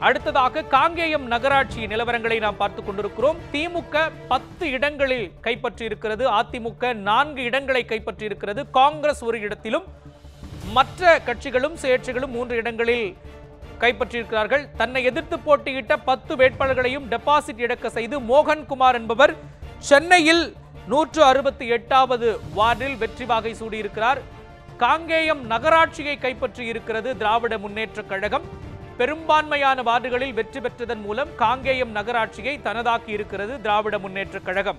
அடுத்ததாக காங்கேயம் நகராட்சி நிலவரங்களை நாம் பார்த்துக் கொண்டிருக்கிறோம் திமுக பத்து இடங்களில் கைப்பற்றி இருக்கிறது அதிமுக நான்கு இடங்களை கைப்பற்றி இருக்கிறது காங்கிரஸ் ஒரு இடத்திலும் மற்ற கட்சிகளும் சுயேட்சைகளும் மூன்று இடங்களில் கைப்பற்றியிருக்கிறார்கள் தன்னை எதிர்த்து போட்டியிட்ட பத்து வேட்பாளர்களையும் டெபாசிட் இழக்க செய்து மோகன்குமார் என்பவர் சென்னையில் நூற்று அறுபத்தி எட்டாவது வார்டில் வெற்றி வாகை சூடியிருக்கிறார் காங்கேயம் நகராட்சியை கைப்பற்றி இருக்கிறது திராவிட முன்னேற்றக் கழகம் பெரும்பான்மையான வார்டுகளில் வெற்றி பெற்றதன் மூலம் காங்கேயம் நகராட்சியை தனதாக்கி இருக்கிறது திராவிட முன்னேற்றக் கழகம்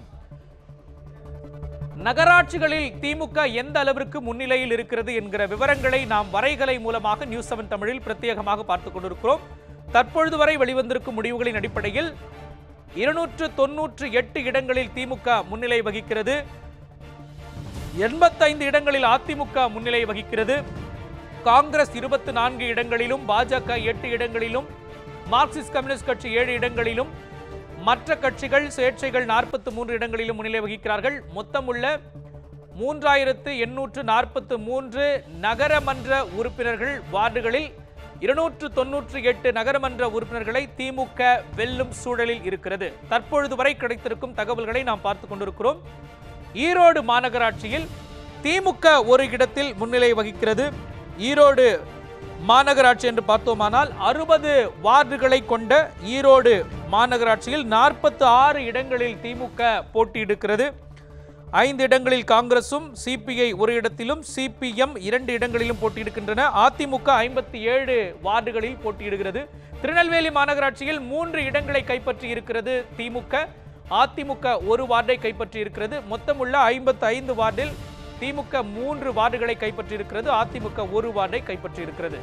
நகராட்சிகளில் திமுக எந்த அளவிற்கு முன்னிலையில் இருக்கிறது என்கிற விவரங்களை நாம் வரைகலை மூலமாக நியூஸ் செவன் தமிழில் பிரத்யேகமாக பார்த்துக் கொண்டிருக்கிறோம் தற்பொழுது வரை வெளிவந்திருக்கும் முடிவுகளின் அடிப்படையில் இருநூற்று தொன்னூற்று எட்டு இடங்களில் திமுக முன்னிலை வகிக்கிறது எண்பத்தைந்து இடங்களில் அதிமுக முன்னிலை வகிக்கிறது காங்கிரஸ் இருபத்தி நான்கு இடங்களிலும் பாஜக எட்டு இடங்களிலும் மார்க்சிஸ்ட் கம்யூனிஸ்ட் கட்சி ஏழு இடங்களிலும் மற்ற கட்சிகள் சுயேட்சைகள் நாற்பத்தி மூன்று இடங்களிலும் முன்னிலை வகிக்கிறார்கள் மொத்தமுள்ள மூன்றாயிரத்து எண்ணூற்று நாற்பத்து மூன்று நகரமன்ற உறுப்பினர்கள் வார்டுகளில் இருநூற்று தொன்னூற்று எட்டு நகரமன்ற உறுப்பினர்களை திமுக வெல்லும் சூழலில் இருக்கிறது தற்பொழுது வரை கிடைத்திருக்கும் தகவல்களை நாம் பார்த்துக் கொண்டிருக்கிறோம் ஈரோடு மாநகராட்சியில் திமுக ஒரு இடத்தில் முன்னிலை வகிக்கிறது ஈரோடு மாநகராட்சி என்று பார்த்தோமானால் அறுபது வார்டுகளை கொண்ட ஈரோடு மாநகராட்சியில் நாற்பத்தி ஆறு இடங்களில் திமுக போட்டியிடுகிறது ஐந்து இடங்களில் காங்கிரசும் சிபிஐ ஒரு இடத்திலும் சிபிஎம் இரண்டு இடங்களிலும் போட்டியிடுகின்றன அதிமுக ஐம்பத்தி ஏழு வார்டுகளில் போட்டியிடுகிறது திருநெல்வேலி மாநகராட்சியில் மூன்று இடங்களை கைப்பற்றி இருக்கிறது திமுக அதிமுக ஒரு வார்டை கைப்பற்றி இருக்கிறது மொத்தமுள்ள ஐம்பத்தி ஐந்து வார்டில் திமுக மூன்று வார்டுகளை கைப்பற்றி இருக்கிறது அதிமுக ஒரு வார்டை கைப்பற்றி இருக்கிறது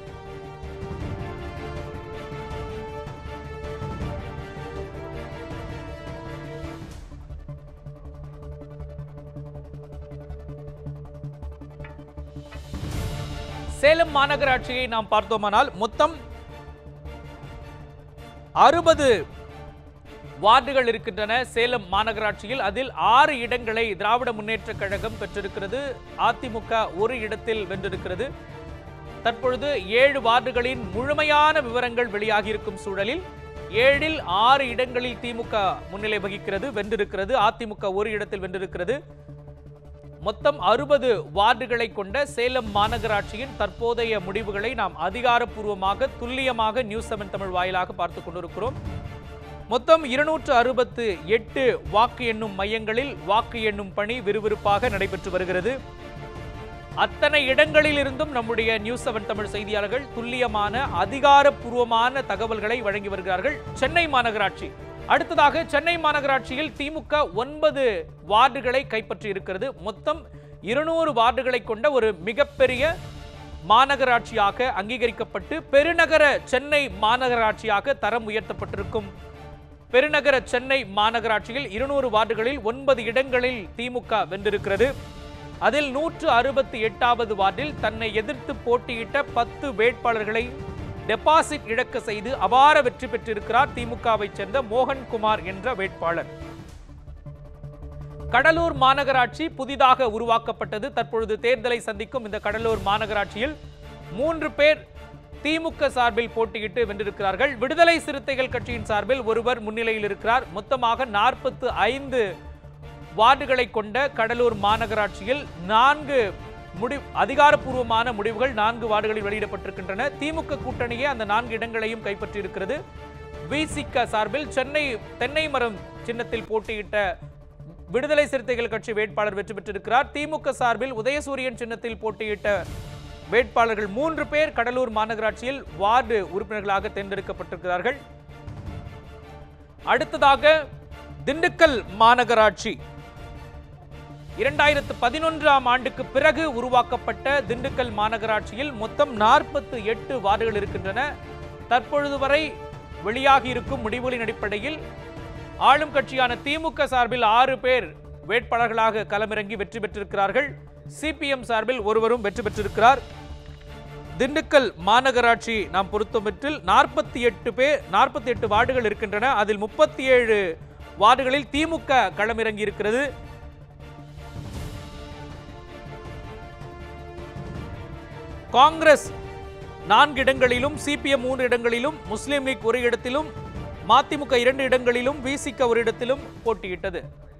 சேலம் மாநகராட்சியை நாம் பார்த்தோமானால் மொத்தம் அறுபது வார்டுகள் இருக்கின்றன சேலம் மாநகராட்சியில் அதில் ஆறு இடங்களை திராவிட முன்னேற்றக் கழகம் பெற்றிருக்கிறது அதிமுக ஒரு இடத்தில் வென்றிருக்கிறது தற்பொழுது ஏழு வார்டுகளின் முழுமையான விவரங்கள் வெளியாகி இருக்கும் சூழலில் ஏழில் ஆறு இடங்களில் திமுக முன்னிலை வகிக்கிறது வென்றிருக்கிறது அதிமுக ஒரு இடத்தில் வென்றிருக்கிறது மொத்தம் அறுபது வார்டுகளை கொண்ட சேலம் மாநகராட்சியின் தற்போதைய முடிவுகளை நாம் அதிகாரப்பூர்வமாக துல்லியமாக நியூஸ் செவன் தமிழ் வாயிலாக பார்த்து கொண்டிருக்கிறோம் மொத்தம் இருநூற்று அறுபத்து எட்டு வாக்கு எண்ணும் மையங்களில் வாக்கு எண்ணும் பணி விறுவிறுப்பாக நடைபெற்று வருகிறது அத்தனை இடங்களில் இருந்தும் நம்முடைய நியூஸ் செவன் தமிழ் செய்தியாளர்கள் துல்லியமான அதிகாரப்பூர்வமான தகவல்களை வழங்கி வருகிறார்கள் சென்னை மாநகராட்சி அடுத்ததாக சென்னை மாநகராட்சியில் திமுக ஒன்பது வார்டுகளை கைப்பற்றி இருக்கிறது மொத்தம் இருநூறு வார்டுகளை கொண்ட ஒரு மிகப்பெரிய மாநகராட்சியாக அங்கீகரிக்கப்பட்டு பெருநகர சென்னை மாநகராட்சியாக தரம் உயர்த்தப்பட்டிருக்கும் பெருநகர சென்னை மாநகராட்சியில் இருநூறு வார்டுகளில் ஒன்பது இடங்களில் திமுக வென்றிருக்கிறது அதில் நூற்று அறுபத்தி எட்டாவது வார்டில் தன்னை எதிர்த்து போட்டியிட்ட பத்து வேட்பாளர்களை டெபாசிட் இழக்க செய்து அபார வெற்றி பெற்றிருக்கிறார் திமுகவை சேர்ந்த மோகன்குமார் என்ற வேட்பாளர் கடலூர் மாநகராட்சி புதிதாக உருவாக்கப்பட்டது தற்பொழுது தேர்தலை சந்திக்கும் இந்த கடலூர் மாநகராட்சியில் மூன்று பேர் திமுக சார்பில் போட்டியிட்டு வென்றிருக்கிறார்கள் விடுதலை சிறுத்தைகள் கட்சியின் சார்பில் ஒருவர் முன்னிலையில் இருக்கிறார் மொத்தமாக நாற்பத்து ஐந்து வார்டுகளை கொண்ட கடலூர் மாநகராட்சியில் நான்கு முடி அதிகாரப்பூர்வமான முடிவுகள் நான்கு வார்டுகளில் வெளியிடப்பட்டிருக்கின்றன திமுக கூட்டணியே அந்த நான்கு இடங்களையும் கைப்பற்றியிருக்கிறது விசிக சார்பில் சென்னை தென்னை மரம் சின்னத்தில் போட்டியிட்ட விடுதலை சிறுத்தைகள் கட்சி வேட்பாளர் வெற்றி பெற்றிருக்கிறார் திமுக சார்பில் உதயசூரியன் சின்னத்தில் போட்டியிட்ட வேட்பாளர்கள் மூன்று பேர் கடலூர் மாநகராட்சியில் வார்டு உறுப்பினர்களாக தேர்ந்தெடுக்கப்பட்டிருக்கிறார்கள் அடுத்ததாக திண்டுக்கல் மாநகராட்சி இரண்டாயிரத்து பதினொன்றாம் ஆண்டுக்கு பிறகு உருவாக்கப்பட்ட திண்டுக்கல் மாநகராட்சியில் மொத்தம் நாற்பத்து எட்டு வார்டுகள் இருக்கின்றன தற்பொழுது வரை வெளியாகி இருக்கும் முடிவுகளின் அடிப்படையில் ஆளும் கட்சியான திமுக சார்பில் ஆறு பேர் வேட்பாளர்களாக களமிறங்கி வெற்றி பெற்றிருக்கிறார்கள் சிபிஎம் சார்பில் ஒருவரும் வெற்றி பெற்றிருக்கிறார் திண்டுக்கல் மாநகராட்சி நாம் பொறுத்தமற்றில் நாற்பத்தி எட்டு பேர் நாற்பத்தி எட்டு வார்டுகள் இருக்கின்றன அதில் முப்பத்தி ஏழு வார்டுகளில் திமுக களமிறங்கி இருக்கிறது காங்கிரஸ் நான்கு இடங்களிலும் சிபிஎம் மூன்று இடங்களிலும் முஸ்லீம் லீக் ஒரு இடத்திலும் மதிமுக இரண்டு இடங்களிலும் விசிக ஒரு இடத்திலும் போட்டியிட்டது